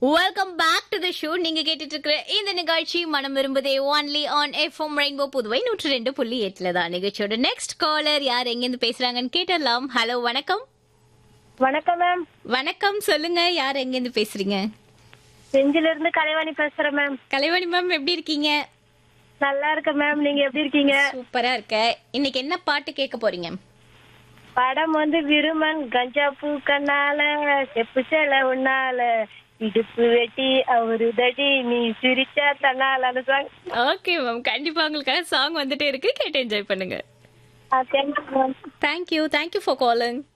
welcome back to the show நீங்க கேட்டுட்டு இருக்கிற இந்த நிகழ்ச்சி Manam Virumbuthe only on FM rainbow Puduvai நூற்றி ரெண்டு புள்ளி எட்டுல தான் நிகழ்ச்சியோட நெக்ஸ்ட் காலர் யார் எங்கிருந்து பேசுறாங்கன்னு கேட்டலாம் ஹலோ வணக்கம் வணக்கம் மேம் வணக்கம் சொல்லுங்க யார் எங்கிருந்து பேசுறீங்க செஞ்சில இருந்து கலைவாணி பேசுறேன் மேம் கலைவாணி மேம் எப்படி இருக்கீங்க நல்லா இருக்கேன் மேம் நீங்க எப்படி இருக்கீங்க சூப்பரா இருக்க இன்னைக்கு என்ன பாட்டு கேட்க போறீங்க படம் வந்து விருமன் கஞ்சா பூ கண்ணால செப்பு சேல உன்னால இடுப்பு வெட்டி அவரு தடி நீ சிரிச்சா தன்னால அந்த சாங் ஓகே மேம் கண்டிப்பா உங்களுக்காக சாங் வந்துட்டே இருக்கு கேட்டு என்ஜாய் பண்ணுங்க thank you ma'am thank you thank you for calling